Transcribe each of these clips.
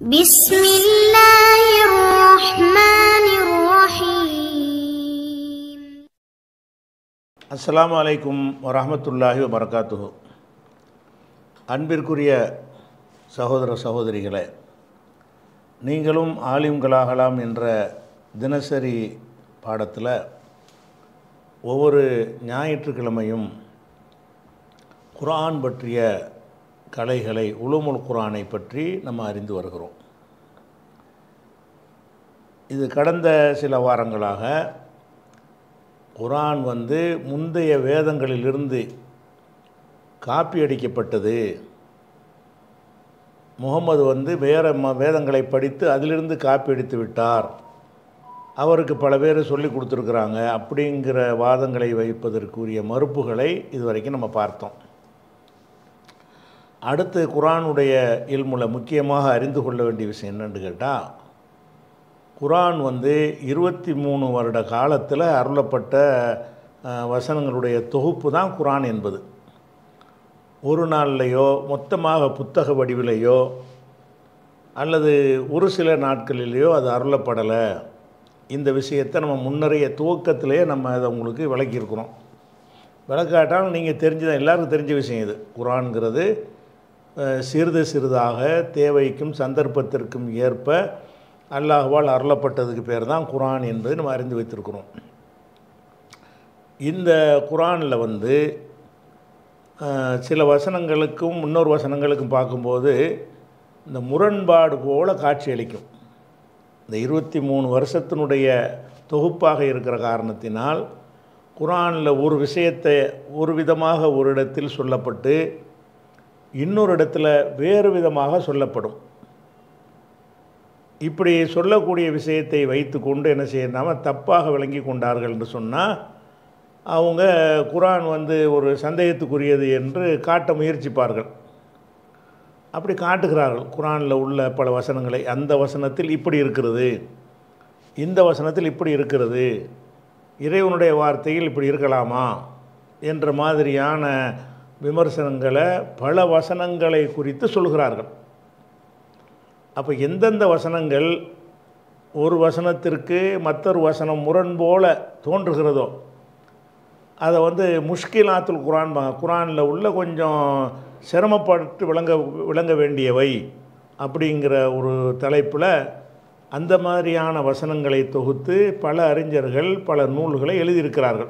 بسم الله الرحمن الرحيم அஸ்ஸலாமு அலைக்கும் வரஹ்மத்துல்லாஹி வபரகாத்துஹு அன்பிற்குரிய சகோதர சகோதரிகளே நீங்களும் ஆலிம்களாகலாம் என்ற தினசரி பாடத்தில் ஒவ்வொரு ஞாயிற்றுக்கிழமையும் குர்ஆன் பற்றிய கலைகளை உலுமுல் குர்ஆனை பற்றி நம்ம அறிந்து வருகிறோம் இது கடந்த சில வாரங்களாக குரான் வந்து முந்தைய வேதங்களிலிருந்து காப்பி அடிக்கப்பட்டது முகமது வந்து வேறு ம வேதங்களை படித்து அதிலிருந்து காப்பி அடித்து விட்டார் அவருக்கு பல பேர் சொல்லி கொடுத்துருக்குறாங்க அப்படிங்கிற வாதங்களை வைப்பதற்குரிய மறுப்புகளை இதுவரைக்கும் நம்ம பார்த்தோம் அடுத்து குரானுடைய இல்முல முக்கியமாக அறிந்து கொள்ள வேண்டிய விஷயம் என்னன்னு கேட்டால் குரான் வந்து இருபத்தி மூணு வருட காலத்தில் அருளப்பட்ட அஹ், வசனங்களுடைய தொகுப்பு தான் குரான் என்பது ஒரு நாள்லையோ மொத்தமாக புத்தக வடிவிலையோ அல்லது ஒரு சில நாட்களிலேயோ அது அருளப்படலை இந்த விஷயத்தை நம்ம முன்னரைய துவக்கத்திலேயே நம்ம அதை உங்களுக்கு விளக்கியிருக்கிறோம் விளக்காட்டாலும் நீங்கள் தெரிஞ்சதான் எல்லாருக்கும் தெரிஞ்ச விஷயம் இது குரான்ங்கிறது அஹ், சிறிது சிறிதாக தேவைக்கும் சந்தர்ப்பத்திற்கும் ஏற்ப அல்லாஹ்வால் அருளப்பட்டதுக்கு பேர் தான் குரான் என்பதை நம்ம அறிந்து வைத்திருக்கிறோம் இந்த குரானில் வந்து அஹ், சில வசனங்களுக்கும் இன்னொரு வசனங்களுக்கும் பார்க்கும்போது இந்த முரண்பாடு போல காட்சியளிக்கும் இந்த இருபத்தி மூணு வருஷத்தினுடைய தொகுப்பாக இருக்கிற காரணத்தினால் குரானில் ஒரு விஷயத்தை ஒரு விதமாக ஒரு இடத்தில் சொல்லப்பட்டு இன்னொரு இடத்துல வேறு விதமாக சொல்லப்படும் இப்படி சொல்லக்கூடிய விஷயத்தை வைத்துக்கொண்டு என்ன செய்யணும்னா தப்பாக விளங்கி கொண்டார்கள் என்று சொன்னால் அவங்க குரான் வந்து ஒரு சந்தேகத்துக்குரியது என்று காட்ட முயற்சிப்பார்கள் அப்படி காட்டுகிறார்கள் குரானில் உள்ள பல வசனங்களை அந்த வசனத்தில் இப்படி இருக்கிறது இந்த வசனத்தில் இப்படி இருக்கிறது இறைவனுடைய வார்த்தையில் இப்படி இருக்கலாமா என்ற மாதிரியான விமர்சனங்களை பல வசனங்களை குறித்து சொல்கிறார்கள் அப்போ எந்தெந்த வசனங்கள் ஒரு வசனத்திற்கு மற்றொரு வசனம் முரண் போல தோன்றுகிறதோ அதை வந்து முஷ்கிலாத்துல் குரான் குரானில் உள்ள கொஞ்சம் சிரமப்பட்டு விளங்க விளங்க வேண்டியவை அப்படிங்கிற ஒரு தலைப்பில் அந்த மாதிரியான வசனங்களை தொகுத்து பல அறிஞர்கள் பல நூல்களை எழுதியிருக்கிறார்கள்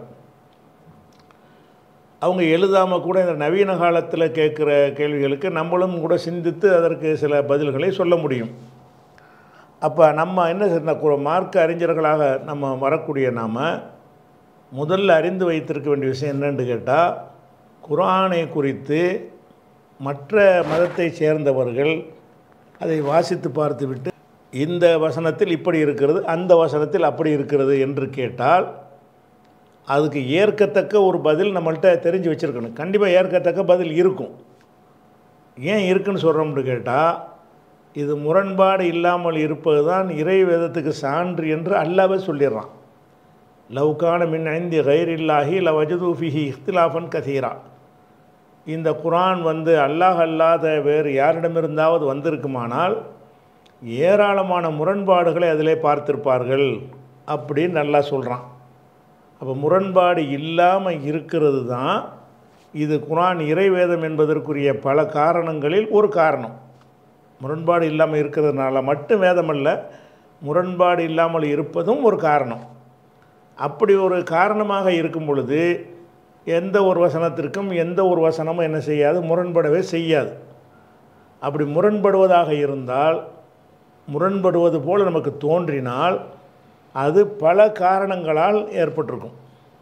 அவங்க எழுதாமல் கூட இந்த நவீன காலத்தில் கேட்குற கேள்விகளுக்கு நம்மளும் கூட சிந்தித்து அதற்கு சில பதில்களை சொல்ல முடியும் அப்போ நம்ம என்ன செய்யணும் கு- மார்க்க அறிஞர்களாக நம்ம வரக்கூடிய நாம் முதல்ல அறிந்து வைத்திருக்க வேண்டிய விஷயம் என்னன்னு கேட்டால் குர்ஆனை குறித்து மற்ற மதத்தை சேர்ந்தவர்கள் அதை வாசித்து பார்த்துவிட்டு இந்த வசனத்தில் இப்படி இருக்கிறது அந்த வசனத்தில் அப்படி இருக்கிறது என்று கேட்டால் அதுக்கு ஏற்கத்தக்க ஒரு பதில் நம்மள்ட்ட தெரிஞ்சு வச்சுருக்கணும் கண்டிப்பாக ஏற்கத்தக்க பதில் இருக்கும் ஏன் இருக்குன்னு சொல்கிறோம்னு கேட்டால் இது முரண்பாடு இல்லாமல் இருப்பது தான் இறை வேதத்துக்கு சான்று என்று அல்லாவே சொல்லிடுறான் லவ்கான மின் ஐந்து கைரில்லாஹி லவஜது ஃபிஹி இஃப்திலாஃபன் கதீரா இந்த குரான் வந்து அல்லாஹ் அல்லாத வேறு யாரிடமிருந்தாவது வந்திருக்குமானால் ஏராளமான முரண்பாடுகளை அதிலே பார்த்திருப்பார்கள் அப்படின்னு நல்லா சொல்கிறான் அப்போ முரண்பாடு இல்லாமல் இருக்கிறது தான் இது குரான் இறைவேதம் என்பதற்குரிய பல காரணங்களில் ஒரு காரணம் முரண்பாடு இல்லாமல் இருக்கிறதுனால மட்டும் வேதமல்ல முரண்பாடு இல்லாமல் இருப்பதும் ஒரு காரணம் அப்படி ஒரு காரணமாக இருக்கும் பொழுது எந்த ஒரு வசனத்திற்கும் எந்த ஒரு வசனமும் என்ன செய்யாது முரண்படவே செய்யாது அப்படி முரண்படுவதாக இருந்தால் முரண்படுவது போல் நமக்கு தோன்றினால் அது பல காரணங்களால் ஏற்பட்டிருக்கும்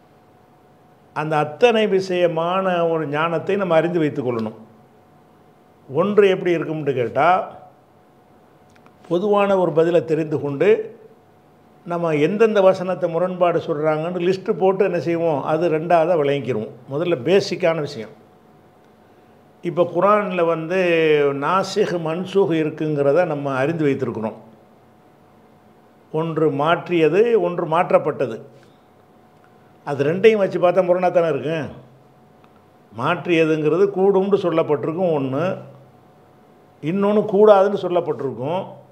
அந்த அத்தனை விஷயமான ஒரு ஞானத்தை நம்ம அறிந்து வைத்துக் கொள்ளணும் ஒன்று எப்படி இருக்கும்னு கேட்டால் பொதுவான ஒரு பதிலை தெரிந்து கொண்டு நம்ம எந்தெந்த வசனத்தை முரண்பாடு சொல்கிறாங்கன்னு லிஸ்ட்டு போட்டு என்ன செய்வோம் அது ரெண்டாவதாக விளங்கிக்கிறோம் முதல்ல பேசிக்கான விஷயம் இப்போ குரானில் வந்து நாசிக் மன்சூக் இருக்குங்கிறத நம்ம அறிந்து வைத்திருக்கிறோம் ஒன்று மாற்றியது ஒன்று மாற்றப்பட்டது அது ரெண்டையும் வச்சு பார்த்தா முரணாக தானே இருக்கு மாற்றியதுங்கிறது கூடும்னு சொல்லப்பட்டிருக்கும் ஒன்று இன்னொன்று கூடாதுன்னு சொல்லப்பட்டிருக்கும்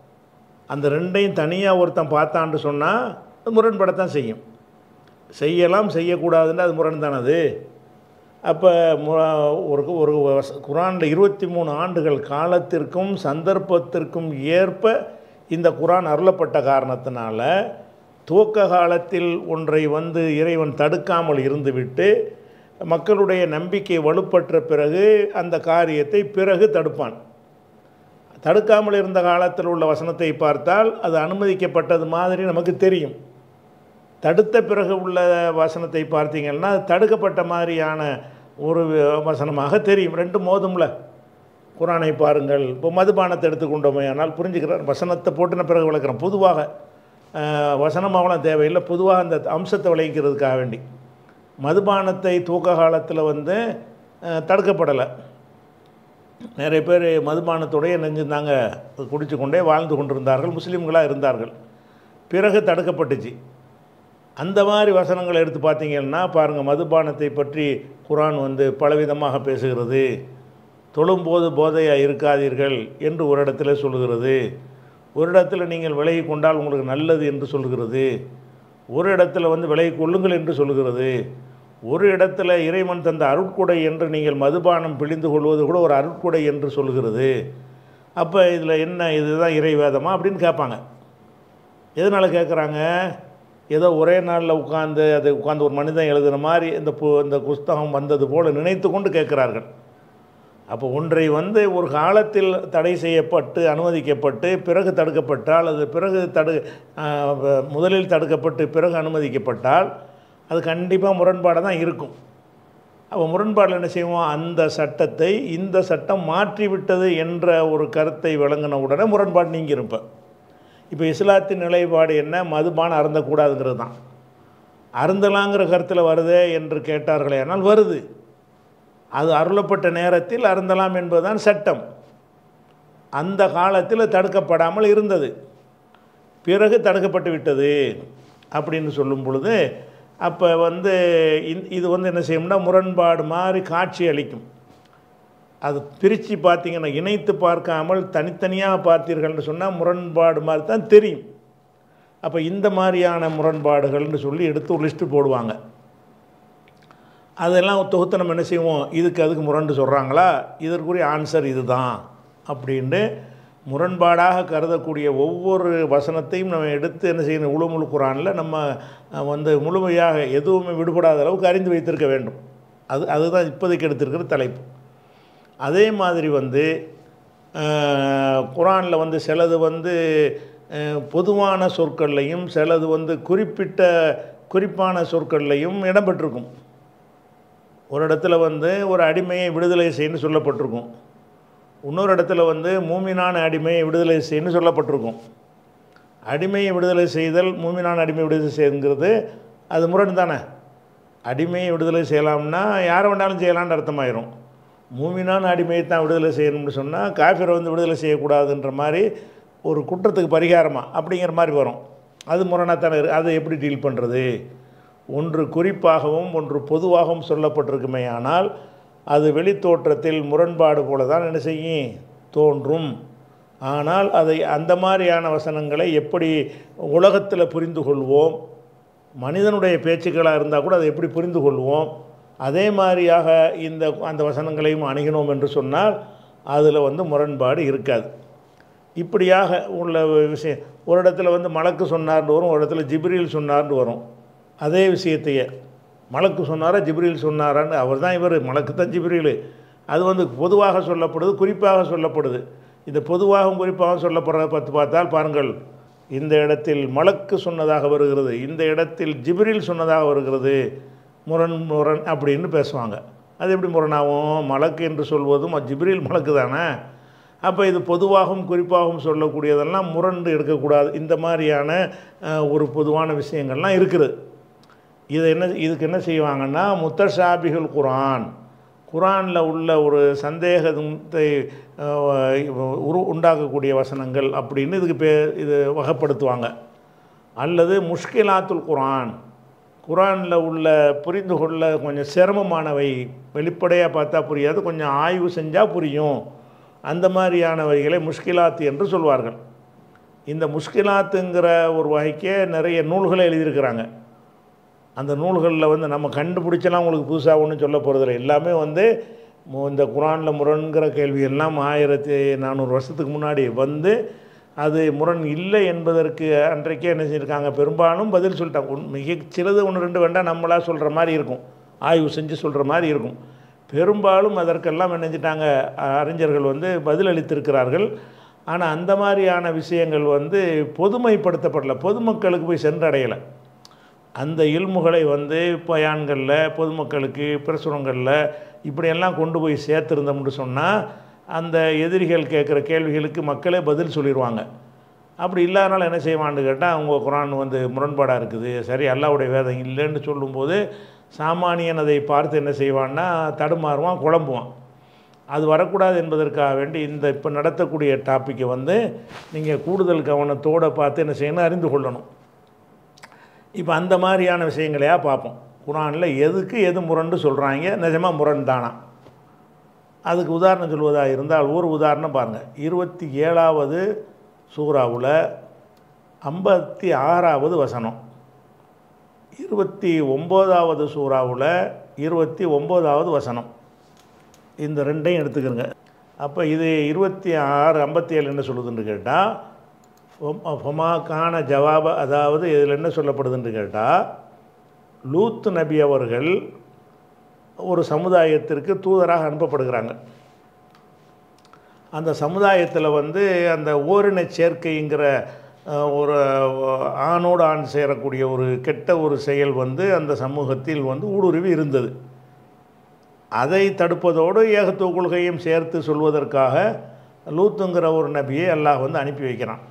அந்த ரெண்டையும் தனியாக ஒருத்தன் பார்த்தான்னு சொன்னால் அது முரண்படத்தான் செய்யும் செய்யலாம் செய்யக்கூடாதுன்னு அது முரண் தானே அது அப்போ ஒரு ஒரு குரானில் இருபத்தி மூணு ஆண்டுகள் காலத்திற்கும் சந்தர்ப்பத்திற்கும் ஏற்ப இந்த குரான் அருளப்பட்ட காரணத்தினால துவக்க காலத்தில் ஒன்றை வந்து இறைவன் தடுக்காமல் இருந்துவிட்டு மக்களுடைய நம்பிக்கை வலுப்பற்ற பிறகு அந்த காரியத்தை பிறகு தடுப்பான் தடுக்காமல் இருந்த காலத்தில் உள்ள வசனத்தை பார்த்தால் அது அனுமதிக்கப்பட்டது மாதிரி நமக்கு தெரியும் தடுத்த பிறகு உள்ள வசனத்தை பார்த்தீங்கன்னா அது தடுக்கப்பட்ட மாதிரியான ஒரு வசனமாக தெரியும் ரெண்டு மோதும்ல குரானை பாருங்கள் இப்போ மதுபானத்தை எடுத்துக்கொண்டோமே ஆனால் புரிஞ்சுக்கிறார் வசனத்தை போட்டுன பிறகு விளக்குறேன் பொதுவாக அஹ், வசனமாவெல்லாம் தேவையில்லை பொதுவாக அந்த அம்சத்தை விளைவிக்கிறதுக்காக வேண்டி மதுபானத்தை தூக்க காலத்தில் வந்து அஹ், தடுக்கப்படலை நிறைய பேர் மதுபானத்தோடய நெஞ்சிருந்தாங்க குடிச்சு கொண்டே வாழ்ந்து கொண்டிருந்தார்கள் முஸ்லீம்களாக இருந்தார்கள் பிறகு தடுக்கப்பட்டுச்சு அந்த மாதிரி வசனங்களை எடுத்து பார்த்தீங்கன்னா பாருங்கள் மதுபானத்தை பற்றி குரான் வந்து பலவிதமாக பேசுகிறது தொழும்போது போதையாக இருக்காதீர்கள் என்று ஒரு இடத்துல சொல்லுகிறது ஒரு இடத்துல நீங்கள் விலகி கொண்டால் உங்களுக்கு நல்லது என்று சொல்கிறது ஒரு இடத்துல வந்து விலகி கொள்ளுங்கள் என்று சொல்கிறது ஒரு இடத்துல இறைவன் தந்த அருட்கொடை என்று நீங்கள் மதுபானம் பிழிந்து கொள்வது கூட ஒரு அருட்கொடை என்று சொல்கிறது அப்போ இதில் என்ன இதுதான் இறைவேதமா அப்படின்னு கேட்பாங்க எதனால் கேட்குறாங்க ஏதோ ஒரே நாளில் உட்காந்து அது உட்காந்து ஒரு மனிதன் எழுதுன மாதிரி இந்த பு இந்த புஸ்தகம் வந்தது போல் நினைத்து கொண்டு கேட்குறார்கள் அப்போ ஒன்றை வந்து ஒரு காலத்தில் தடை செய்யப்பட்டு அனுமதிக்கப்பட்டு பிறகு தடுக்கப்பட்டால் அது பிறகு தடு ஆஹ், வ- முதலில் தடுக்கப்பட்டு பிறகு அனுமதிக்கப்பட்டால் அது கண்டிப்பாக முரண்பாடாக தான் இருக்கும் அப்போ முரண்பாடில் என்ன செய்வோம் அந்த சட்டத்தை இந்த சட்டம் மாற்றிவிட்டது என்ற ஒரு கருத்தை விளங்கின உடனே முரண்பாடு நீங்கியிருப்ப இப்போ இஸ்லாத்தின் நிலைப்பாடு என்ன மதுபானம் அருந்தக்கூடாதுங்கிறது தான் அருந்தலாங்கிற கருத்தில் வருதே என்று கேட்டார்களே ஆனால் வருது அது அருளப்பட்ட நேரத்தில் அருந்தலாம் என்பதுதான் சட்டம் அந்த காலத்தில் தடுக்கப்படாமல் இருந்தது பிறகு தடுக்கப்பட்டு விட்டது அப்படின்னு சொல்லும் பொழுது அப்போ வந்து இந் இது வந்து என்ன செய்யும்னா முரண்பாடு மாதிரி காட்சி அளிக்கும் அது பிரித்து பார்த்தீங்கன்னா இணைத்து பார்க்காமல் தனித்தனியாக பார்த்தீர்கள்னு சொன்னால் முரண்பாடு மாதிரி தான் தெரியும் அப்போ இந்த மாதிரியான முரண்பாடுகள்னு சொல்லி எடுத்து ஒரு லிஸ்ட்டு போடுவாங்க அதெல்லாம் தொகுத்து நம்ம என்ன செய்வோம் இதுக்கு அதுக்கு முரண்டு சொல்கிறாங்களா இதற்குரிய ஆன்சர் இதுதான் அப்படின்ட்டு முரண்பாடாக கருதக்கூடிய ஒவ்வொரு வசனத்தையும் நம்ம எடுத்து என்ன செய்யணும் முழு முழு குரானில் நம்ம அஹ், வந்து முழுமையாக எதுவுமே விடுபடாத அளவுக்கு அறிந்து வைத்திருக்க வேண்டும் அது அதுதான் இப்போதைக்கு எடுத்திருக்கிற தலைப்பு அதே மாதிரி வந்து குரானில் வந்து சிலது வந்து அஹ், பொதுவான சொற்கள்லையும் சிலது வந்து குறிப்பிட்ட குறிப்பான சொற்கள்லையும் இடம்பெற்றிருக்கும் ஒரு இடத்துல வந்து ஒரு அடிமையை விடுதலை செய்யணும்னு சொல்லப்பட்டிருக்கும் இன்னொரு இடத்துல வந்து மூமினான அடிமையை விடுதலை செய்யணும்னு சொல்லப்பட்டிருக்கும் அடிமையை விடுதலை செய்தல் மூமினான அடிமை விடுதலை செய்யுங்கிறது அது முரண் தானே அடிமையை விடுதலை செய்யலாம்னா யாரை வேணாலும் செய்யலாம்னு அர்த்தமாயிரும் மூமினான அடிமையை தான் விடுதலை செய்யணும்னு சொன்னால் காஃபிரை வந்து விடுதலை செய்யக்கூடாதுன்ற மாதிரி ஒரு குற்றத்துக்கு பரிகாரமாக அப்படிங்கிற மாதிரி வரும் அது முரணாத்தானே இருக்கு அதை எப்படி டீல் பண்ணுறது ஒன்று குறிப்பாகவும் ஒன்று பொதுவாகவும் சொல்லப்பட்டிருக்குமே ஆனால் அது வெளித்தோற்றத்தில் முரண்பாடு போல தான் என்ன செய்யும் தோன்றும் ஆனால் அதை அந்த மாதிரியான வசனங்களை எப்படி உலகத்தில் புரிந்து கொள்வோம் மனிதனுடைய பேச்சுக்களாக இருந்தால் கூட அதை எப்படி புரிந்து கொள்வோம் அதே மாதிரியாக இந்த அந்த வசனங்களையும் அணுகினோம் என்று சொன்னால் அதில் வந்து முரண்பாடு இருக்காது இப்படியாக உள்ள விஷயம் ஒரு இடத்துல வந்து மலக்கு சொன்னார்னு வரும் ஒரு இடத்துல ஜிப்ரீல் சொன்னார்னு வரும் அதே விஷயத்தையே மலக்கு சொன்னாரா ஜிப்ரீல் சொன்னாரான்னு அவர் தான் இவர் மலக்கு தான் ஜிப்ரீல் அது வந்து பொதுவாக சொல்லப்படுது குறிப்பாக சொல்லப்படுது இந்த பொதுவாகவும் குறிப்பாகவும் சொல்லப்படுறத பார்த்து பார்த்தால் பாருங்கள் இந்த இடத்தில் மலக்கு சொன்னதாக வருகிறது இந்த இடத்தில் ஜிப்ரீல் சொன்னதாக வருகிறது முரண் முரண் அப்படின்னு பேசுவாங்க அது எப்படி முரணாகும் மலக்கு என்று சொல்வதும் அது ஜிப்ரீல் மலக்கு தானே அப்போ இது பொதுவாகவும் குறிப்பாகவும் சொல்லக்கூடியதெல்லாம் முரண்டு எடுக்கக்கூடாது இந்த மாதிரியான அஹ், ஒரு பொதுவான விஷயங்கள்லாம் இருக்குது இது என்ன இதுக்கு என்ன செய்வாங்கன்னா முத்தஷாபிகள் குரான் குரானில் உள்ள ஒரு சந்தேகத்தை அஹ், உரு உண்டாக்கக்கூடிய வசனங்கள் அப்படின்னு இதுக்கு பே இது வகைப்படுத்துவாங்க அல்லது முஷ்கிலாத்துல் குரான் குரானில் உள்ள புரிந்து கொள்ள கொஞ்சம் சிரமமானவை வெளிப்படையாக பார்த்தா புரியாது கொஞ்சம் ஆய்வு செஞ்சால் புரியும் அந்த மாதிரியானவைகளை முஷ்கிலாத் என்று சொல்வார்கள் இந்த முஷ்கிலாத்துங்கிற ஒரு வகைக்கே நிறைய நூல்களை எழுதியிருக்கிறாங்க அந்த நூல்களில் வந்து நம்ம கண்டுபிடிச்சலாம் உங்களுக்கு புதுசாக ஒன்றும் சொல்ல போகிறதில்ல எல்லாமே வந்து மு- இந்த குரானில் முரண்கிற கேள்வி எல்லாம் ஆயிரத்தி நானூறு வருஷத்துக்கு முன்னாடி வந்து அது முரண் இல்லை என்பதற்கு அன்றைக்கே என்ன செஞ்சுருக்காங்க பெரும்பாலும் பதில் சொல்லிட்டாங்க உன் மிக சிலது ஒன்று ரெண்டு வேண்டாம் நம்மளா சொல்கிற மாதிரி இருக்கும் ஆய்வு செஞ்சு சொல்கிற மாதிரி இருக்கும் பெரும்பாலும் அதற்கெல்லாம் என்ன செஞ்சிட்டாங்க அறிஞர்கள் வந்து பதில் அளித்திருக்கிறார்கள் ஆனால் அந்த மாதிரியான விஷயங்கள் வந்து பொதுமைப்படுத்தப்படல பொதுமக்களுக்கு போய் சென்றடையலை அந்த இல்முகளை வந்து பயான்களில் பொதுமக்களுக்கு பிரசுரங்களில் இப்படியெல்லாம் கொண்டு போய் சேர்த்துருந்தோம்னு சொன்னால் அந்த எதிரிகள் கேட்குற கேள்விகளுக்கு மக்களே பதில் சொல்லிடுவாங்க அப்படி இல்லாதனால என்ன செய்வான்னு கேட்டால் அவங்க குரான் வந்து முரண்பாடாக இருக்குது சரி அல்லாவுடைய வேதம் இல்லைன்னு சொல்லும்போது சாமானியன் அதை பார்த்து என்ன செய்வான்னா தடுமாறுவான் குழம்புவான் அது வரக்கூடாது என்பதற்காக வேண்டி இந்த இப்போ நடத்தக்கூடிய டாப்பிக்கை வந்து நீங்கள் கூடுதல் கவனத்தோடு பார்த்து என்ன செய்யணும் அறிந்து கொள்ளணும் இப்போ அந்த மாதிரியான விஷயங்களையா பார்ப்போம் குரானில் எதுக்கு எது முரண்டு சொல்கிறாங்க நிஜமாக முரண் தானா அதுக்கு உதாரணம் சொல்வதாக இருந்தால் ஒரு உதாரணம் பாருங்கள் இருபத்தி ஏழாவது சூறாவில் ஐம்பத்தி ஆறாவது வசனம் இருபத்தி ஒம்போதாவது சூறாவில் இருபத்தி ஒம்போதாவது வசனம் இந்த ரெண்டையும் எடுத்துக்கிறங்க அப்போ இது இருபத்தி ஆறு ஐம்பத்தி ஏழு என்ன சொல்லுதுன்னு கேட்டால் ஃபொமாக்கான ஜவாப அதாவது இதில் என்ன சொல்லப்படுதுன்னு கேட்டால் லூத் நபி அவர்கள் ஒரு சமுதாயத்திற்கு தூதராக அனுப்பப்படுகிறாங்க அந்த சமுதாயத்தில் வந்து அந்த ஓரின சேர்க்கைங்கிற அஹ், ஒரு ஆணோடு ஆண் சேரக்கூடிய ஒரு கெட்ட ஒரு செயல் வந்து அந்த சமூகத்தில் வந்து ஊடுருவி இருந்தது அதை தடுப்பதோடு ஏகத்துவ கொள்கையும் சேர்த்து சொல்வதற்காக லூத்துங்கிற ஒரு நபியை அல்லாஹ் வந்து அனுப்பி வைக்கிறான்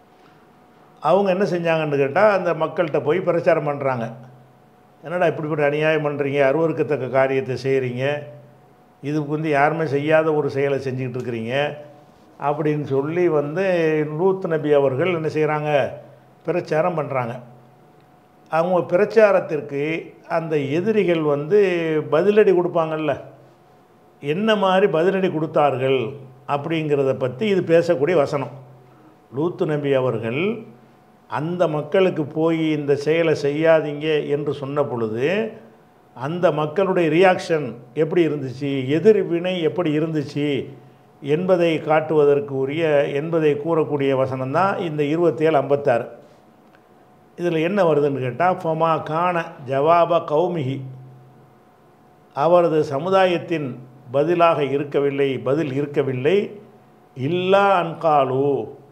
அவங்க என்ன செஞ்சாங்கன்னு கேட்டால் அந்த மக்கள்கிட்ட போய் பிரச்சாரம் பண்ணுறாங்க என்னடா இப்படிப்பட்ட அநியாயம் பண்ணுறீங்க அருவருக்கத்தக்க காரியத்தை செய்கிறீங்க இதுக்கு வந்து யாருமே செய்யாத ஒரு செயலை செஞ்சுக்கிட்டு இருக்கிறீங்க அப்படின்னு சொல்லி வந்து லூத் நபி அவர்கள் என்ன செய்கிறாங்க பிரச்சாரம் பண்ணுறாங்க அவங்க பிரச்சாரத்திற்கு அந்த எதிரிகள் வந்து பதிலடி கொடுப்பாங்கல்ல என்ன மாதிரி பதிலடி கொடுத்தார்கள் அப்படிங்கிறத பற்றி இது பேசக்கூடிய வசனம் லூத்து நபி அவர்கள் அந்த மக்களுக்கு போய் இந்த செயலை செய்யாதீங்க என்று சொன்ன பொழுது அந்த மக்களுடைய ரியாக்ஷன் எப்படி இருந்துச்சு எதிர்வினை எப்படி இருந்துச்சு என்பதை காட்டுவதற்கு உரிய என்பதை கூறக்கூடிய வசனம் தான் இந்த இருபத்தேழு ஐம்பத்தாறு இதில் என்ன வருதுன்னு கேட்டால் ஃபமா கான ஜவாப கௌமிகி அவரது சமுதாயத்தின் பதிலாக இருக்கவில்லை பதில் இருக்கவில்லை இல்லா அன்காலு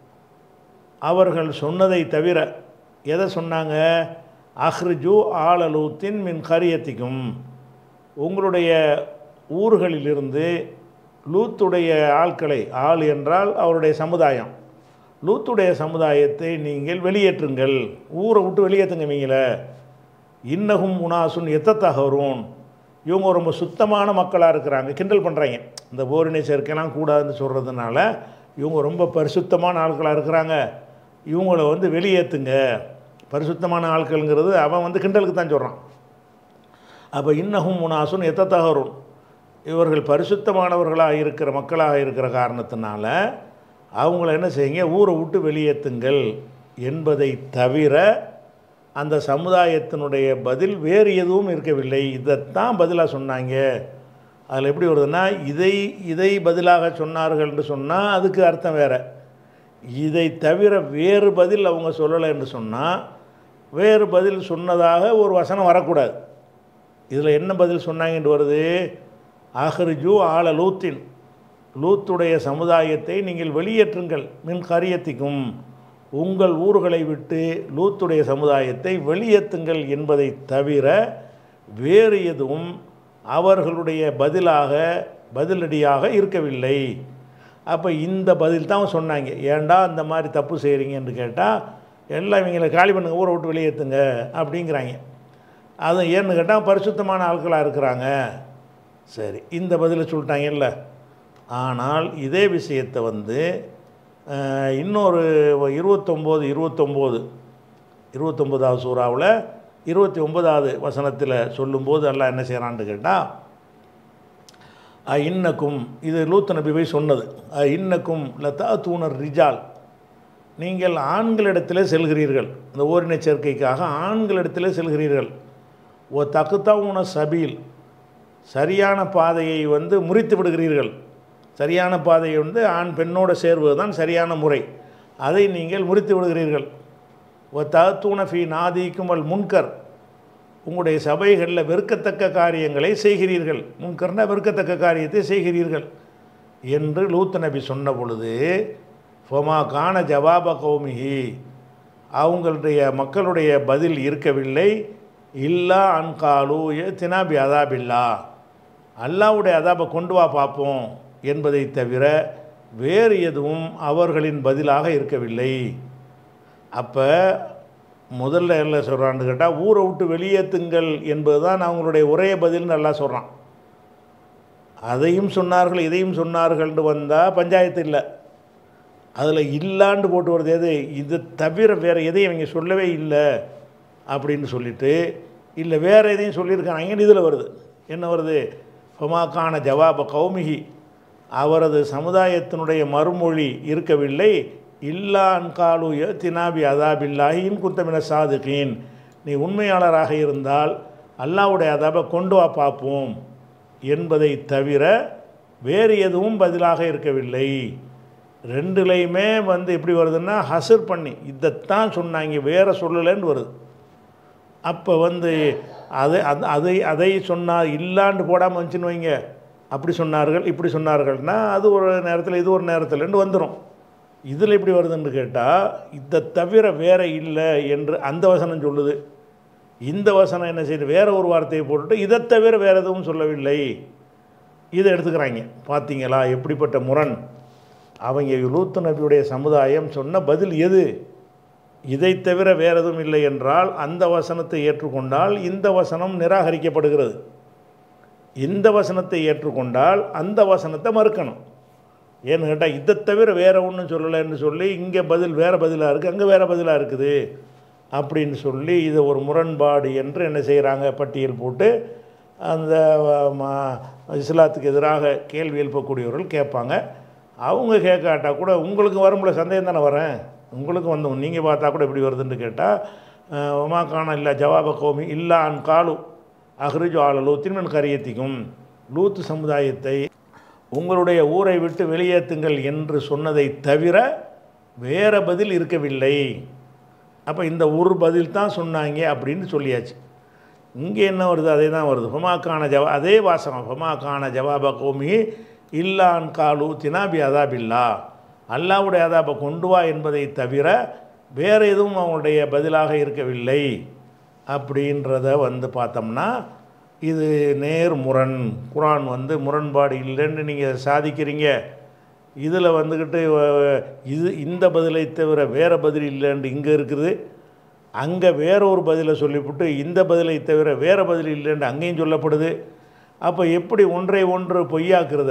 அவர்கள் சொன்னதை தவிர எதை சொன்னாங்க அஹ்ரிஜு ஆலலூத்தின் மின் கரியத்திக்கும் உங்களுடைய ஊர்களிலிருந்து லூத்துடைய ஆட்களை ஆள் என்றால் அவருடைய சமுதாயம் லூத்துடைய சமுதாயத்தை நீங்கள் வெளியேற்றுங்கள் ஊரை விட்டு வெளியேற்றுங்க நீங்கள இன்னகும் உனாசுன் எத்தத்தகரும் இவங்க ரொம்ப சுத்தமான மக்களாக இருக்கிறாங்க கிண்டல் பண்ணுறாங்க இந்த போரினை சேர்க்கைலாம் கூடாதுன்னு சொல்கிறதுனால இவங்க ரொம்ப பரிசுத்தமான ஆட்களாக இருக்கிறாங்க இவங்கள வந்து வெளியேற்றுங்க பரிசுத்தமான ஆட்கள்ங்கிறது அவன் வந்து கிண்டலுக்கு தான் சொல்கிறான் அப்போ இன்னகும் முனாசுன் எத்தத்தகரும் இவர்கள் பரிசுத்தமானவர்களாக இருக்கிற மக்களாக இருக்கிற காரணத்தினால அவங்கள என்ன செய்யுங்க ஊரை விட்டு வெளியேற்றுங்கள் என்பதை தவிர அந்த சமுதாயத்தினுடைய பதில் வேறு எதுவும் இருக்கவில்லை இதைத்தான் பதிலாக சொன்னாங்க அதில் எப்படி வருதுன்னா இதை இதை பதிலாக சொன்னார்கள் என்று சொன்னால் அதுக்கு அர்த்தம் வேறு இதை தவிர வேறு பதில் அவங்க சொல்லலை என்று சொன்னால் வேறு பதில் சொன்னதாக ஒரு வசனம் வரக்கூடாது இதில் என்ன பதில் சொன்னாங்கன்னு வருது ஆஹ்ரிஜு ஆல லூத்தின் லூத்துடைய சமுதாயத்தை நீங்கள் வெளியேற்றுங்கள் மின் கரியத்திக்கும் உங்கள் ஊர்களை விட்டு லூத்துடைய சமுதாயத்தை வெளியேற்றுங்கள் என்பதை தவிர வேறு எதுவும் அவர்களுடைய பதிலாக பதிலடியாக இருக்கவில்லை அப்போ இந்த பதில் தான் சொன்னாங்க ஏன்டா அந்த மாதிரி தப்பு செய்கிறீங்கன்னு கேட்டால் எல்லாம் இவங்களை காலி பண்ணுங்க ஊரை விட்டு வெளியேற்றுங்க அப்படிங்கிறாங்க அது ஏன்னு கேட்டால் பரிசுத்தமான ஆட்களாக இருக்கிறாங்க சரி இந்த பதிலை சொல்லிட்டாங்கல்ல ஆனால் இதே விஷயத்தை வந்து அஹ், இன்னொரு இருபத்தொம்போது இருபத்தொம்போது இருபத்தொம்போதாவது சூறாவில் இருபத்தி ஒன்பதாவது வசனத்தில் சொல்லும்போது எல்லாம் என்ன செய்கிறான்னு கேட்டால் அ இன்னக்கும் இது லூத் நபி போய் சொன்னது அ இன்னக்கும் லதா தூணர் ரிஜால் நீங்கள் ஆண்களிடத்தில் செல்கிறீர்கள் இந்த ஓரின சேர்க்கைக்காக ஆண்களிடத்தில் செல்கிறீர்கள் ஓ தக்குத்தாவுன சபீல் சரியான பாதையை வந்து முறித்து விடுகிறீர்கள் சரியான பாதையை வந்து ஆண் பெண்ணோடு சேர்வது தான் சரியான முறை அதை நீங்கள் முறித்து விடுகிறீர்கள் ஓ தகத்தூன ஃபி நாதிக்கும் அல் முன்கர் உங்களுடைய சபைகளில் வெறுக்கத்தக்க காரியங்களை செய்கிறீர்கள் முன்கர்னா வெறுக்கத்தக்க காரியத்தை செய்கிறீர்கள் என்று லூத் நபி சொன்ன பொழுது ஃபொமா கான ஜவாப கௌமிஹி அவங்களுடைய மக்களுடைய பதில் இருக்கவில்லை இல்லா அன்காலு தினாபி அதாபில்லா அல்லாவுடைய அதாபை கொண்டு வா பார்ப்போம் என்பதை தவிர வேறு எதுவும் அவர்களின் பதிலாக இருக்கவில்லை அப்போ முதல்ல என்ன சொல்கிறான்னு கேட்டால் ஊரை விட்டு வெளியேற்றுங்கள் என்பது தான் அவங்களுடைய ஒரே பதில்னு நல்லா சொல்கிறான் அதையும் சொன்னார்கள் இதையும் சொன்னார்கள்னு வந்தால் பஞ்சாயத்து இல்லை அதில் இல்லாண்டு போட்டு வருது எது இது தவிர வேறு எதையும் இவங்க சொல்லவே இல்லை அப்படின்னு சொல்லிட்டு இல்லை வேறு எதையும் சொல்லியிருக்காங்க இதில் வருது என்ன வருது ஃபமாக்கான ஜவாப கௌமிகி அவரது சமுதாயத்தினுடைய மறுமொழி இருக்கவில்லை இல்லான் காலு தினாபி அதாபில்லாஹின் குத்தமின சாதுகீன் நீ உண்மையாளராக இருந்தால் அல்லாவுடைய அதாபை கொண்டு வா பார்ப்போம் என்பதை தவிர வேறு எதுவும் பதிலாக இருக்கவில்லை ரெண்டுலேயுமே வந்து எப்படி வருதுன்னா ஹசர் பண்ணி இதைத்தான் சொன்னாங்க வேறு சொல்லலைன்னு வருது அப்போ வந்து அதை அது அதை அதை சொன்னால் இல்லாண்டு போடாமல் வந்துச்சுன்னு வைங்க அப்படி சொன்னார்கள் இப்படி சொன்னார்கள்னா அது ஒரு நேரத்தில் இது ஒரு நேரத்தில்னு வந்துடும் இதில் எப்படி வருதுன்னு கேட்டால் இதை தவிர வேற இல்லை என்று அந்த வசனம் சொல்லுது இந்த வசனம் என்ன செய்யுது வேற ஒரு வார்த்தையை போட்டுட்டு இதை தவிர வேறு எதுவும் சொல்லவில்லை இதை எடுத்துக்கிறாங்க பார்த்தீங்களா எப்படிப்பட்ட முரண் அவங்க லூத்து நபியுடைய சமுதாயம் சொன்ன பதில் எது இதை தவிர வேறு எதுவும் இல்லை என்றால் அந்த வசனத்தை ஏற்றுக்கொண்டால் இந்த வசனம் நிராகரிக்கப்படுகிறது இந்த வசனத்தை ஏற்றுக்கொண்டால் அந்த வசனத்தை மறுக்கணும் ஏன்னு கேட்டால் இதை தவிர வேறு ஒன்றும் சொல்லலைன்னு சொல்லி இங்கே பதில் வேறு பதிலாக இருக்குது அங்கே வேறு பதிலாக இருக்குது அப்படின்னு சொல்லி இது ஒரு முரண்பாடு என்று என்ன செய்கிறாங்க பட்டியல் போட்டு அந்த ம- இஸ்லாத்துக்கு எதிராக கேள்வி எழுப்பக்கூடியவர்கள் கேட்பாங்க அவங்க கேட்காட்டா கூட உங்களுக்கு வரும்ல சந்தேகம் தானே வரேன் உங்களுக்கு வந்து நீங்கள் பார்த்தா கூட எப்படி வருதுன்னு கேட்டால் உமா காண இல்லை ஜவாப கோமி இல்லா அன் காலு அஹ்ரிஜு ஆளலு திருமண் கரியத்திக்கும் லூத்து சமுதாயத்தை உங்களுடைய ஊரை விட்டு வெளியேற்றுங்கள் என்று சொன்னதை தவிர வேறு பதில் இருக்கவில்லை அப்போ இந்த ஒரு பதில் தான் சொன்னாங்க அப்படின்னு சொல்லியாச்சு இங்கே என்ன வருது அதே தான் வருது ஹுமாக்கான ஜவா அதே வாசகம் ஹுமாக்கான ஜவாப கோமி இல்லான் காலு தினாபி அதாபில்லா அல்லாவுடைய அதாபை கொண்டு வா என்பதை தவிர வேறு எதுவும் அவங்களுடைய பதிலாக இருக்கவில்லை அப்படின்றத வந்து பார்த்தோம்னா இது நேர் முரண் குரான் வந்து முரண்பாடு இல்லைன்னு நீங்கள் சாதிக்கிறீங்க இதில் வந்துக்கிட்டு அஹ், இது இந்த பதிலை தவிர வேறு பதில் இல்லைன்னு இங்கே இருக்குது அங்கே வேற ஒரு பதிலை சொல்லிவிட்டு இந்த பதிலை தவிர வேறு பதில் இல்லைன்னு அங்கேயும் சொல்லப்படுது அப்போ எப்படி ஒன்றை ஒன்று பொய்யாக்குறத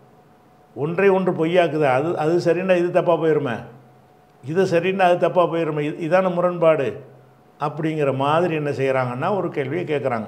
ஒன்றை ஒன்று பொய்யாக்குது அது அது சரின்னா இது தப்பாக போயிருமே இது சரின்னா அது தப்பாக போயிருமே இது இதான முரண்பாடு அப்படிங்கிற மாதிரி என்ன செய்கிறாங்கன்னா ஒரு கேள்வியை கேட்குறாங்க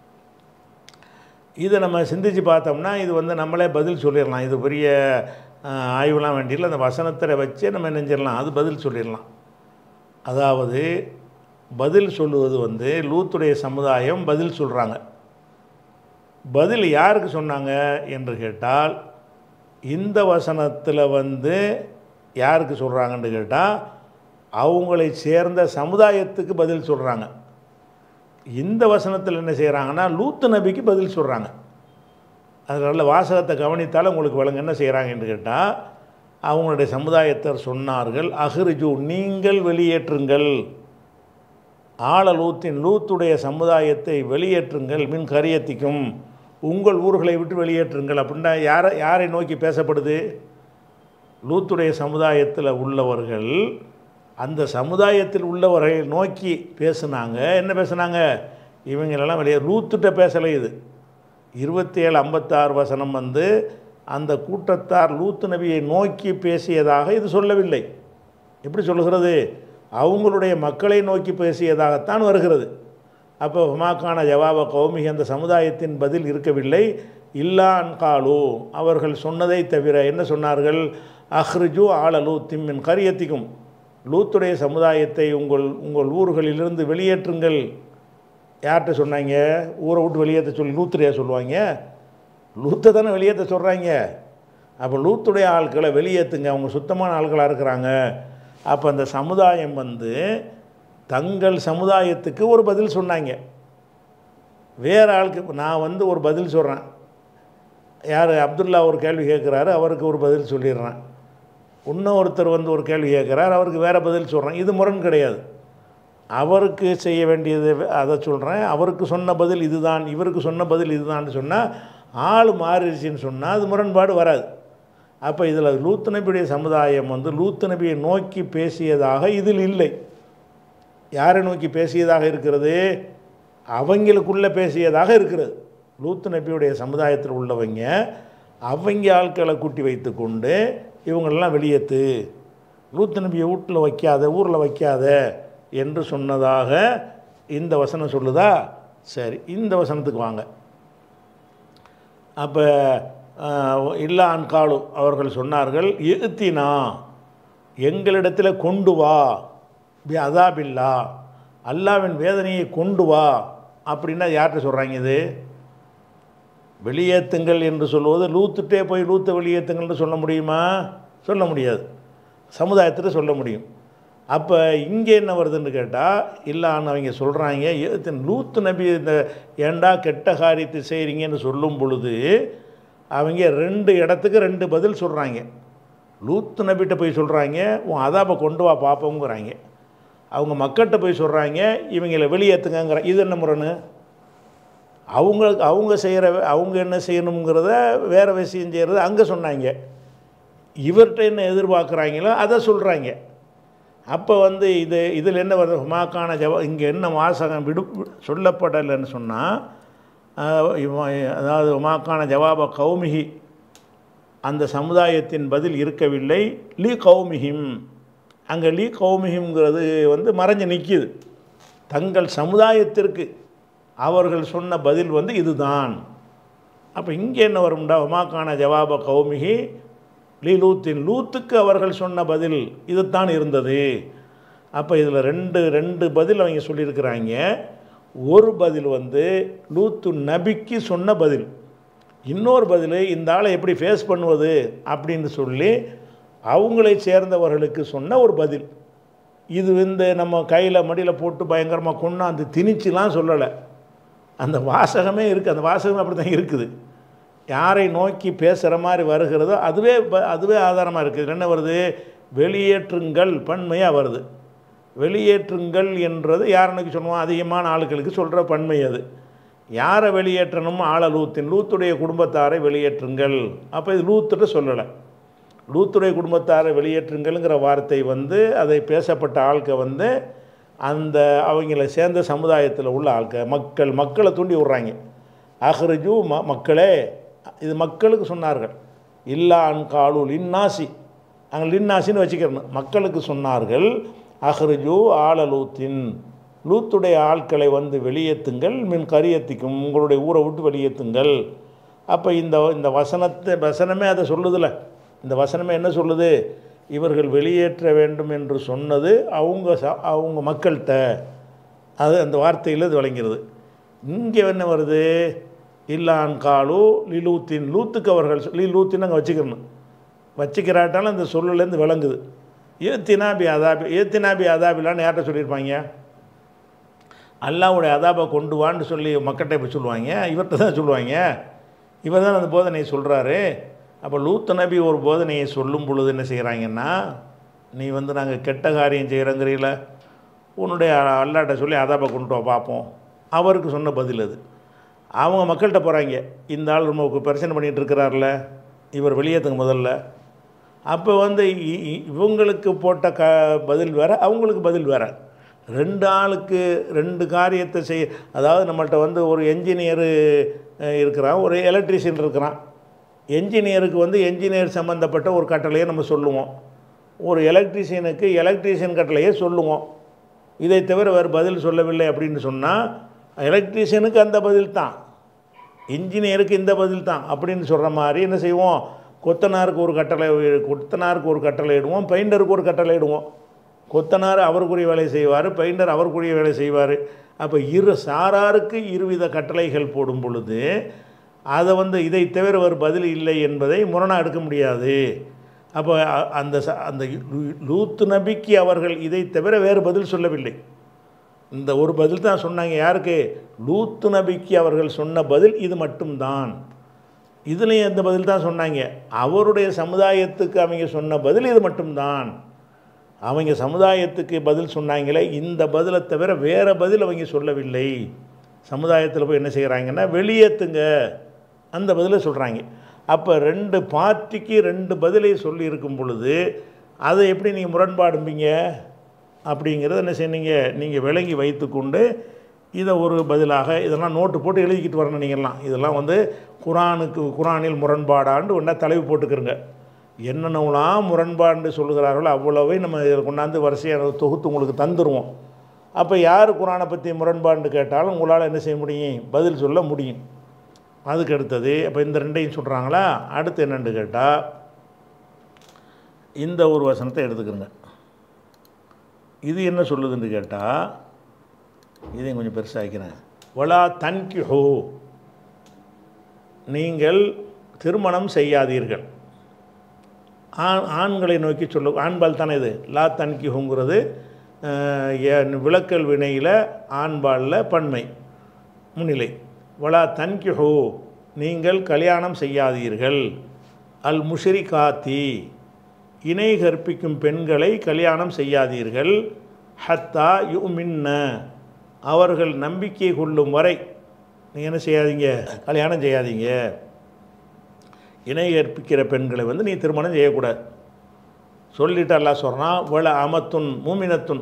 இதை நம்ம சிந்திச்சு பார்த்தோம்னா இது வந்து நம்மளே பதில் சொல்லிடலாம் இது பெரிய அஹ், ஆய்வுலாம் வேண்டியதில்லை அந்த வசனத்தில் வச்சே நம்ம நெஞ்சிடலாம் அது பதில் சொல்லிடலாம் அதாவது பதில் சொல்லுவது வந்து லூத்துடைய சமுதாயம் பதில் சொல்கிறாங்க பதில் யாருக்கு சொன்னாங்க என்று கேட்டால் இந்த வசனத்தில் வந்து யாருக்கு சொல்கிறாங்கன்னு கேட்டால் அவங்களை சேர்ந்த சமுதாயத்துக்கு பதில் சொல்கிறாங்க இந்த வசனத்தில் என்ன செய்கிறாங்கன்னா லூத்து நபிக்கு பதில் சொல்கிறாங்க அதனால் வாசகத்தை கவனித்தால் உங்களுக்கு விளங்க என்ன செய்கிறாங்க என்று கேட்டால் அவங்களுடைய சமுதாயத்தர் சொன்னார்கள் அஹ்ரிஜு நீங்கள் வெளியேற்றுங்கள் ஆள லூத்தின் லூத்துடைய சமுதாயத்தை வெளியேற்றுங்கள் மின் கரியத்திக்கும் உங்கள் ஊர்களை விட்டு வெளியேற்றுங்கள் அப்படின்னா யாரை யாரை நோக்கி பேசப்படுது லூத்துடைய சமுதாயத்தில் உள்ளவர்கள் அந்த சமுதாயத்தில் உள்ளவர்களை நோக்கி பேசுனாங்க என்ன பேசுனாங்க இவங்களெல்லாம் வெளியே லூத்துட்ட பேசலை இது இருபத்தி ஏழு ஐம்பத்தாறு வசனம் வந்து அந்த கூட்டத்தார் லூத்து நபியை நோக்கி பேசியதாக இது சொல்லவில்லை எப்படி சொல்லுகிறது அவங்களுடைய மக்களை நோக்கி பேசியதாகத்தான் வருகிறது அப்போ ஹுமாக்கான ஜவாப கௌமிகி அந்த சமுதாயத்தின் பதில் இருக்கவில்லை இல்லான் காலு அவர்கள் சொன்னதை தவிர என்ன சொன்னார்கள் அஹ்ரிஜு ஆளலு திம்மின் கரியத்திக்கும் லூத்துடைய சமுதாயத்தை உங்கள் உங்கள் ஊர்களிலிருந்து வெளியேற்றுங்கள் யார்கிட்ட சொன்னாங்க ஊரை விட்டு வெளியேற்ற சொல்லி லூத்துறையா சொல்லுவாங்க லூத்தை தானே வெளியேற்ற சொல்கிறாங்க அப்போ லூத்துடைய ஆட்களை வெளியேற்றுங்க அவங்க சுத்தமான ஆட்களாக இருக்கிறாங்க அப்போ அந்த சமுதாயம் வந்து தங்கள் சமுதாயத்துக்கு ஒரு பதில் சொன்னாங்க வேறு ஆளுக்கு இப்ப நான் வந்து ஒரு பதில் சொல்கிறேன் யார் அப்துல்லா ஒரு கேள்வி கேட்குறாரு அவருக்கு ஒரு பதில் சொல்லிடுறேன் இன்னும் ஒருத்தர் வந்து ஒரு கேள்வி கேட்குறார் அவருக்கு வேறு பதில் சொல்கிறேன் இது முரண் கிடையாது அவருக்கு செய்ய வேண்டியது அதை சொல்கிறேன் அவருக்கு சொன்ன பதில் இதுதான் இவருக்கு சொன்ன பதில் இதுதான்னு சொன்னால் ஆள் மாறிடுச்சின்னு சொன்னால் அது முரண்பாடு வராது அப்போ இதில் லூத்து நபியுடைய சமுதாயம் வந்து லூத்து நபியை நோக்கி பேசியதாக இதில் இல்லை யாரை நோக்கி பேசியதாக இருக்கிறது அவங்களுக்குள்ளே பேசியதாக இருக்கிறது லூத்து நபியுடைய சமுதாயத்தில் உள்ளவங்க அவங்க ஆட்களை கூட்டி வைத்து கொண்டு இவங்களெல்லாம் வெளியேற்று லூத்து நபியை வீட்டில் வைக்காத ஊரில் வைக்காத என்று சொன்னதாக இந்த வசனம் சொல்லுதா சரி இந்த வசனத்துக்கு வாங்க அப்போ இல்லா அன்காலு அவர்கள் சொன்னார்கள் இழுத்தினா எங்களிடத்தில் கொண்டு வா பி அதாபில்லா அல்லாவின் வேதனையை கொண்டு வா அப்படின்னா யார்கிட்ட சொல்கிறாங்க இது வெளியேற்றுங்கள் என்று சொல்லுவது லூத்துட்டே போய் லூத்தை வெளியேற்றுங்கள்னு சொல்ல முடியுமா சொல்ல முடியாது சமுதாயத்தில் சொல்ல முடியும் அப்போ இங்கே என்ன வருதுன்னு கேட்டால் இல்லான்னு அவங்க சொல்கிறாங்க ஏத்தின் லூத்து நபி இந்த ஏண்டா கெட்ட காரியத்தை செய்கிறீங்கன்னு சொல்லும் பொழுது அவங்க ரெண்டு இடத்துக்கு ரெண்டு பதில் சொல்கிறாங்க லூத்து நபிகிட்ட போய் சொல்கிறாங்க உன் அதாப்பை கொண்டு வா பார்ப்போங்கிறாங்க அவங்க மக்கள்கிட்ட போய் சொல்கிறாங்க இவங்களை வெளியேற்றுங்கிற இது என்ன முரணு அவங்க அவங்க செய்கிற அவங்க என்ன செய்யணுங்கிறத வேறு விஷயம் செய்கிறது அங்கே சொன்னாங்க இவர்கிட்ட என்ன எதிர்பார்க்குறாங்களோ அதை சொல்கிறாங்க அப்போ வந்து இது இதில் என்ன வருது ஹுமாக்கான ஜவா இங்கே என்ன வாசகம் விடு சொல்லப்படலைன்னு சொன்னால் அதாவது ஹுமாக்கான ஜவாப கௌமிகி அந்த சமுதாயத்தின் பதில் இருக்கவில்லை லீ கௌமிஹிம் அங்கே லீ கௌமிஹிம்ங்கிறது வந்து மறைஞ்சு நிற்கிது தங்கள் சமுதாயத்திற்கு அவர்கள் சொன்ன பதில் வந்து இதுதான் அப்போ இங்கே என்ன வரும்டா உமாக்கான ஜவாப கௌமிகி லீ லூத்தின் லூத்துக்கு அவர்கள் சொன்ன பதில் இதுதான் இருந்தது அப்போ இதில் ரெண்டு ரெண்டு பதில் அவங்க சொல்லியிருக்கிறாங்க ஒரு பதில் வந்து லூத்து நபிக்கு சொன்ன பதில் இன்னொரு பதில் இந்த ஆளை எப்படி ஃபேஸ் பண்ணுவது அப்படின்னு சொல்லி அவங்களை சேர்ந்தவர்களுக்கு சொன்ன ஒரு பதில் இது வந்து நம்ம கையில் மடியில் போட்டு பயங்கரமாக கொண்டாந்து திணிச்சுலாம் சொல்லலை அந்த வாசகமே இருக்குது அந்த வாசகம் அப்படி தான் இருக்குது யாரை நோக்கி பேசுகிற மாதிரி வருகிறதோ அதுவே ப- அதுவே ஆதாரமாக இருக்குது என்ன வருது வெளியேற்றுங்கள் பன்மையாக வருது வெளியேற்றுங்கள் என்றது யாரை நோக்கி சொல்லுவோம் அதிகமான ஆளுகளுக்கு சொல்கிற பன்மை அது யாரை வெளியேற்றணும் ஆள லூத்தின் லூத்துடைய குடும்பத்தாரை வெளியேற்றுங்கள் அப்போ இது லூத்துட்டு சொல்லலை லூத்துடைய குடும்பத்தாரை வெளியேற்றுங்கள்ங்கிற வார்த்தை வந்து அதை பேசப்பட்ட ஆட்க வந்து அந்த அவங்கள சேர்ந்த சமுதாயத்தில் உள்ள ஆட்க மக்கள் மக்களை தூண்டி விட்றாங்க அஹ்ரஜு ம மக்களே இது மக்களுக்கு சொன்னார்கள் இல்லா அன்காலு லின்னாசி அங்கே லின்னாசின்னு வச்சுக்கிறணும் மக்களுக்கு சொன்னார்கள் அஹ்ரஜு ஆலலூத்தின் லூத்துடைய ஆட்களை வந்து வெளியேற்றுங்கள் மின் கரியத்திக்கும் உங்களுடைய ஊரை விட்டு வெளியேற்றுங்கள் அப்போ இந்த இந்த வசனத்தை வசனமே அதை சொல்லுதில்ல இந்த வசனமே என்ன சொல்லுது இவர்கள் வெளியேற்ற வேண்டும் என்று சொன்னது அவங்க ச அவங்க மக்கள்கிட்ட அது அந்த வார்த்தையில் இது விளங்கிறது இங்கே என்ன வருது இல்லான் காலு லிலூத்தின் லூத்துக்கு அவர்கள் சொ- லீ லூத்தின்னு அங்கே வச்சுக்கணும் வச்சுக்கிறாட்டாலும் அந்த சொல்லுலேருந்து விளங்குது ஏத்தினாபி அதாபி ஏத்தினாபி அதாபிலான்னு யார்கிட்ட சொல்லியிருப்பாங்க அல்லாவுடைய அதாபை கொண்டு வான்னு சொல்லி மக்கள்கிட்ட போய் சொல்லுவாங்க இவர்கிட்ட தான் சொல்லுவாங்க இவர் தான் அந்த போதனையை சொல்கிறாரு அப்போ லூத்த நபி ஒரு போதனையை சொல்லும் பொழுது என்ன செய்கிறாங்கன்னா நீ வந்து நாங்கள் கெட்ட காரியம் செய்கிறங்கிறீங்கள உன்னுடைய அல்லாட்ட சொல்லி அதாபை கொண்டு வா பார்ப்போம் அவருக்கு சொன்ன பதில் அது அவங்க மக்கள்கிட்ட போகிறாங்க இந்த ஆள் ரொம்ப பிரச்சனை பண்ணிகிட்டு இருக்கிறார்ல இவர் வெளியேற்றுங்க முதல்ல அப்போ வந்து இ- இ- இவங்களுக்கு போட்ட க பதில் வேறு அவங்களுக்கு பதில் வேறு ரெண்டு ஆளுக்கு ரெண்டு காரியத்தை செய் அதாவது நம்மள்ட்ட வந்து ஒரு என்ஜினியரு இருக்கிறான் ஒரு எலக்ட்ரீஷியன் இருக்கிறான் என்ஜினியருக்கு வந்து என்ஜினியர் சம்மந்தப்பட்ட ஒரு கட்டளையை நம்ம சொல்லுவோம் ஒரு எலக்ட்ரீஷியனுக்கு எலக்ட்ரீஷியன் கட்டளையே சொல்லுவோம் இதை தவிர வேறு பதில் சொல்லவில்லை அப்படின்னு சொன்னால் எலக்ட்ரீஷியனுக்கு அந்த பதில் தான் இன்ஜினியருக்கு இந்த பதில் தான் அப்படின்னு சொல்கிற மாதிரி என்ன செய்வோம் கொத்தனாருக்கு ஒரு கட்டளை கொத்தனாருக்கு ஒரு கட்டளை இடுவோம் பெயிண்டருக்கு ஒரு கட்டளை இடுவோம் கொத்தனார் அவருக்குரிய வேலை செய்வார் பெயிண்டர் அவருக்குரிய வேலை செய்வார் அப்போ இரு சாராருக்கு இருவித கட்டளைகள் போடும் பொழுது அதை வந்து இதை தவிர ஒரு பதில் இல்லை என்பதை முரணாக எடுக்க முடியாது அப்போ அ- அந்த ச- அந்த லூ- லூத்து நபிக்கு அவர்கள் இதை தவிர வேறு பதில் சொல்லவில்லை இந்த ஒரு பதில் தான் சொன்னாங்க யாருக்கு லூத்து நபிக்கு அவர்கள் சொன்ன பதில் இது மட்டும்தான் இதுலேயும் எந்த பதில் தான் சொன்னாங்க அவருடைய சமுதாயத்துக்கு அவங்க சொன்ன பதில் இது மட்டும்தான் அவங்க சமுதாயத்துக்கு பதில் சொன்னாங்களே இந்த பதிலை தவிர வேறு பதில் அவங்க சொல்லவில்லை சமுதாயத்தில் போய் என்ன செய்கிறாங்கன்னா வெளியேற்றுங்க அந்த பதிலை சொல்கிறாங்க அப்போ ரெண்டு பார்ட்டிக்கு ரெண்டு பதிலை சொல்லி இருக்கும் பொழுது அதை எப்படி நீங்கள் முரண்பாடும்பீங்க அப்படிங்கிறத என்ன செய்யணுங்க நீங்கள் விளங்கி வைத்துக்கொண்டு இதை ஒரு பதிலாக இதெல்லாம் நோட்டு போட்டு எழுதிக்கிட்டு வரணும் நீங்கள்லாம் இதெல்லாம் வந்து குரானுக்கு குரானில் முரண்பாடாண்டு ஒன்றா தலைவு போட்டுக்கிறங்க என்னென்னலாம் முரண்பாண்டு சொல்லுகிறார்களோ அவ்வளவே நம்ம இதில் கொண்டாந்து வரிசையாக தொகுத்து உங்களுக்கு தந்துடுவோம் அப்போ யார் குரானை பற்றி முரண்பாண்டு கேட்டாலும் உங்களால் என்ன செய்ய முடியும் பதில் சொல்ல முடியும் அதுக்கு அடுத்தது அப்போ இந்த ரெண்டையும் சொல்கிறாங்களா அடுத்து என்னென்னு கேட்டால் இந்த ஒரு வசனத்தை எடுத்துக்கிறங்க இது என்ன சொல்லுதுன்னு கேட்டால் இதையும் கொஞ்சம் பெருசாக்கிறேன் வலா தன்கிஹோ நீங்கள் திருமணம் செய்யாதீர்கள் ஆண் ஆண்களை நோக்கி சொல்ல ஆண்பால் தானே இது லா தன்கிஹுங்கிறது அஹ், எ- விளக்கல் வினையில் ஆண்பாலில் பன்மை முன்னிலை வலா தன்கிஹோ நீங்கள் கல்யாணம் செய்யாதீர்கள் அல் முஷரிகாத்தி இணை கற்பிக்கும் பெண்களை கல்யாணம் செய்யாதீர்கள் ஹத்தா யு மின்ன அவர்கள் நம்பிக்கை கொள்ளும் வரை நீங்கள் என்ன செய்யாதீங்க கல்யாணம் செய்யாதீங்க இணை கற்பிக்கிற பெண்களை வந்து நீ திருமணம் செய்யக்கூடாது சொல்லிட்டு அல்லாஹ் சொல்கிறான் வள அமத்துன் மூமினத்துன்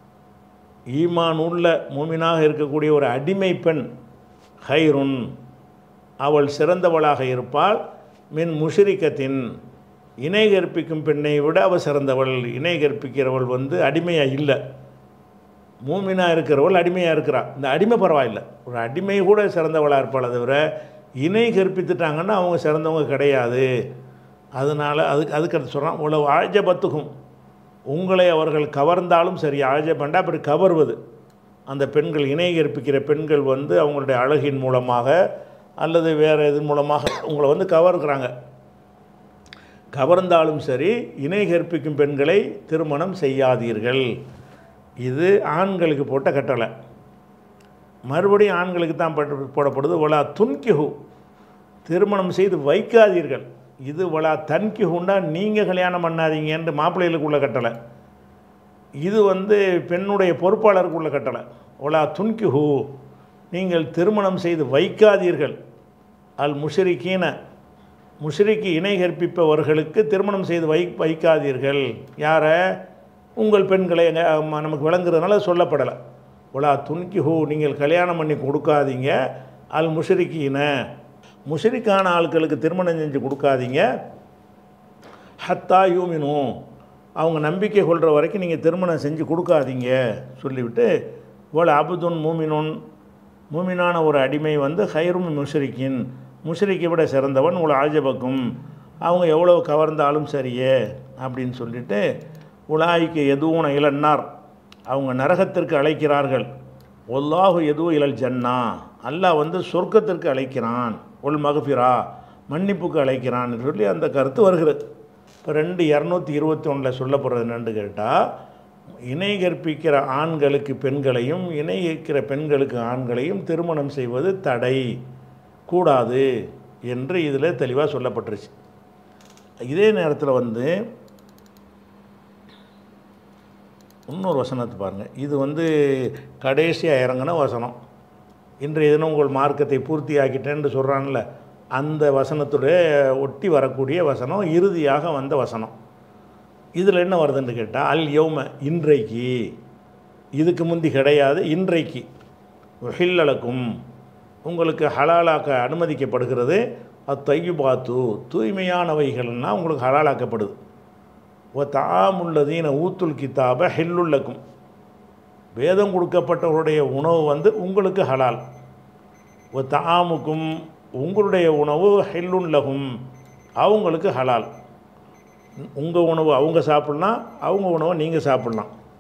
ஈமான் உள்ள மூமினாக இருக்கக்கூடிய ஒரு அடிமை பெண் ஹைருன் அவள் சிறந்தவளாக இருப்பாள் மின் முஷிரிக்கத்தின் இணை கற்பிக்கும் பெண்ணை விட அவள் சிறந்தவள் இணை கற்பிக்கிறவள் வந்து அடிமையாக இல்லை மூமினாக இருக்கிறவள் அடிமையாக இருக்கிறாள் இந்த அடிமை பரவாயில்லை ஒரு அடிமை கூட சிறந்தவளாக இருப்பாள் தவிர இணை கற்பித்துட்டாங்கன்னா அவங்க சிறந்தவங்க கிடையாது அதனால் அதுக்கு அதுக்கு அடுத்து சொல்கிறான் உழவு ஆழ்ஜபத்துக்கும் உங்களை அவர்கள் கவர்ந்தாலும் சரி ஆழ்ஜபண்டா அப்படி கவர்வது அந்த பெண்கள் இணை கற்பிக்கிற பெண்கள் வந்து அவங்களுடைய அழகின் மூலமாக அல்லது வேறு இதன் மூலமாக உங்களை வந்து கவர்கிறாங்க கவர்ந்தாலும் சரி இணை கற்பிக்கும் பெண்களை திருமணம் செய்யாதீர்கள் இது ஆண்களுக்கு போட்ட கட்டளை மறுபடியும் ஆண்களுக்கு தான் பட்டு- போடப்படுது ஒலா துன்கிஹு திருமணம் செய்து வைக்காதீர்கள் இது ஒலா தன்கிஹுண்டா நீங்கள் கல்யாணம் பண்ணாதீங்கன்னு மாப்பிள்ளைகளுக்கு உள்ள கட்டளை இது வந்து பெண்ணுடைய பொறுப்பாளருக்கு உள்ள கட்டளை ஒலா துன்கிஹு நீங்கள் திருமணம் செய்து வைக்காதீர்கள் அல் முஷரிக்கீன முஷ்ரிக்கு இணை கற்பிப்பவர்களுக்கு திருமணம் செய்து வை வைக்காதீர்கள் யாரை உங்கள் பெண்களை எங்க ஆமா, நமக்கு விளங்குறதுனால சொல்லப்படலை உலா துன்கிஹூ நீங்கள் கல்யாணம் பண்ணி கொடுக்காதீங்க அல் முஷ்ரிக்கீன முஷ்ரிக்கான ஆட்களுக்கு திருமணம் செஞ்சு கொடுக்காதீங்க ஹத்தா யூமினு அவங்க நம்பிக்கை கொள்கிற வரைக்கும் நீங்கள் திருமணம் செஞ்சு கொடுக்காதீங்க சொல்லிவிட்டு இவ்வளோ அபுதுன் மூமினுன் மூமினான ஒரு அடிமை வந்து ஹைரும் முஷ்ரிக்கின் முஷ்ரிக்கை விட சிறந்தவன் உங்களை ஆஜபக்கும் அவங்க எவ்வளோ கவர்ந்தாலும் சரியே அப்படின்னு சொல்லிட்டு உலாய்க்கு எதுவும் இளன்னார் அவங்க நரகத்திற்கு அழைக்கிறார்கள் ஒல்லாஹு எதுவும் இழல் ஜன்னா அல்லாஹ் வந்து சொர்க்கத்திற்கு அழைக்கிறான் ஒல் மகஃபிரா மன்னிப்புக்கு அழைக்கிறான் சொல்லி அந்த கருத்து வருகிறது இப்போ ரெண்டு இரநூத்தி இருபத்தி ஒன்றில் சொல்லப்படுறது என்னன்னு கேட்டால் இணை கற்பிக்கிற ஆண்களுக்கு பெண்களையும் இணை ஏற்கிற பெண்களுக்கு ஆண்களையும் திருமணம் செய்வது தடை கூடாது என்று இதில் தெளிவாக சொல்லப்பட்டுருச்சு இதே நேரத்தில் வந்து இன்னொரு வசனத்தை பாருங்கள் இது வந்து கடைசியாக இறங்கின வசனம் இன்றைய தினம் உங்கள் மார்க்கத்தை பூர்த்தி ஆக்கிட்டேன்னு சொல்கிறான்ல அந்த வசனத்துடைய ஒட்டி வரக்கூடிய வசனம் இறுதியாக வந்த வசனம் இதில் என்ன வருதுன்னு கேட்டால் அல் யௌம இன்றைக்கு இதுக்கு முந்தி கிடையாது இன்றைக்கு ஹில்லலக்கும் உங்களுக்கு ஹலாலாக்க அனுமதிக்கப்படுகிறது அத்தையுபாத்து தூய்மையானவைகள்னா உங்களுக்கு ஹலாலாக்கப்படுது ஓ தாமுள்ளதீன ஊத்துல் கித்தாப ஹில்லுள்ளக்கும் வேதம் கொடுக்கப்பட்டவருடைய உணவு வந்து உங்களுக்கு ஹலால் ஓ தாமுக்கும் உங்களுடைய உணவு ஹில்லுல்லகும் அவங்களுக்கு ஹலால் உங்கள் உணவு அவங்க சாப்பிட்லாம் அவங்க உணவை நீங்கள் சாப்பிட்லாம்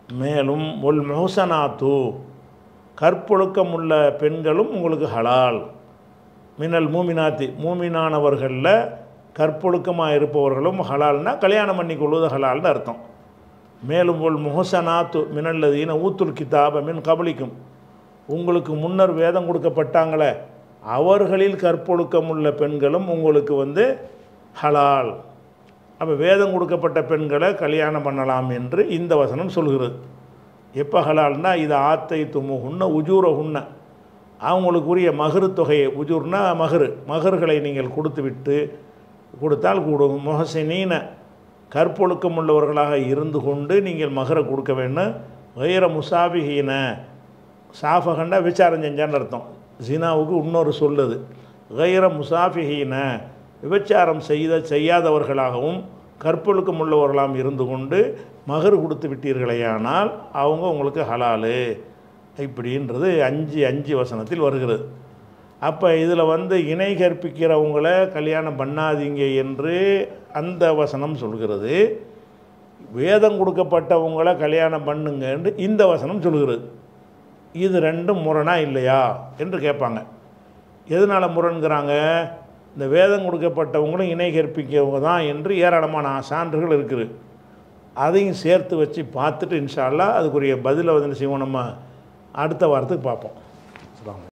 மேலும் ஒல் மொஹசனாத்து கற்பொழுக்கம் உள்ள பெண்களும் உங்களுக்கு ஹலால் மினல் மூமினாத்தி மூமினானவர்களில் கற்பொழுக்கமாக இருப்பவர்களும் ஹலால்னா கல்யாணம் பண்ணி கொள்வது ஹலால்னு அர்த்தம் மேலும் ஒல் முஹசனாத்து மினல்லதீன ஊத்துல் கிதாப மின் கபலிக்கும் உங்களுக்கு முன்னர் வேதம் கொடுக்கப்பட்டாங்களே அவர்களில் கற்பொழுக்கம் உள்ள பெண்களும் உங்களுக்கு வந்து ஹலால் அப்போ வேதம் கொடுக்கப்பட்ட பெண்களை கல்யாணம் பண்ணலாம் என்று இந்த வசனம் சொல்கிறது எப்போ ஹலால்னா இது ஆத்தை துமுகுன்ன உஜூர உன்ன அவங்களுக்கு உரிய மகரு தொகையை உஜூர்னா மகரு மகர்களை நீங்கள் கொடுத்து விட்டு கொடுத்தால் கூடும் முகசினீன கற்பொழுக்கம் உள்ளவர்களாக இருந்து கொண்டு நீங்கள் மகரை கொடுக்க வேண்டும் வைர முசாபிஹீன சாஃபகண்டா விசாரம் செஞ்சான்னு அர்த்தம் ஜினாவுக்கு இன்னொரு சொல்லுது கைர முசாஃபிஹீன விபச்சாரம் செய்த செய்யாதவர்களாகவும் கற்பொழுக்கம் உள்ளவர்களாம் இருந்து கொண்டு மகர் கொடுத்து விட்டீர்களேயானால் அவங்க உங்களுக்கு ஹலாலு இப்படின்றது அஞ்சு அஞ்சு வசனத்தில் வருகிறது அப்போ இதில் வந்து இணை கற்பிக்கிறவங்கள கல்யாணம் பண்ணாதீங்க என்று அந்த வசனம் சொல்கிறது வேதம் கொடுக்கப்பட்டவங்கள கல்யாணம் பண்ணுங்க என்று இந்த வசனம் சொல்கிறது இது ரெண்டும் முரணா இல்லையா என்று கேட்பாங்க எதனால் முரண்கிறாங்க இந்த வேதம் கொடுக்கப்பட்டவங்களும் இணை கற்பிக்கிறவங்க தான் என்று ஏராளமான சான்றுகள் இருக்குது அதையும் சேர்த்து வச்சு பார்த்துட்டு இன்ஷா அல்லாஹ் அதுக்குரிய பதிலை வந்து என்ன செய்வோம் நம்ம அடுத்த வாரத்துக்கு பார்ப்போம்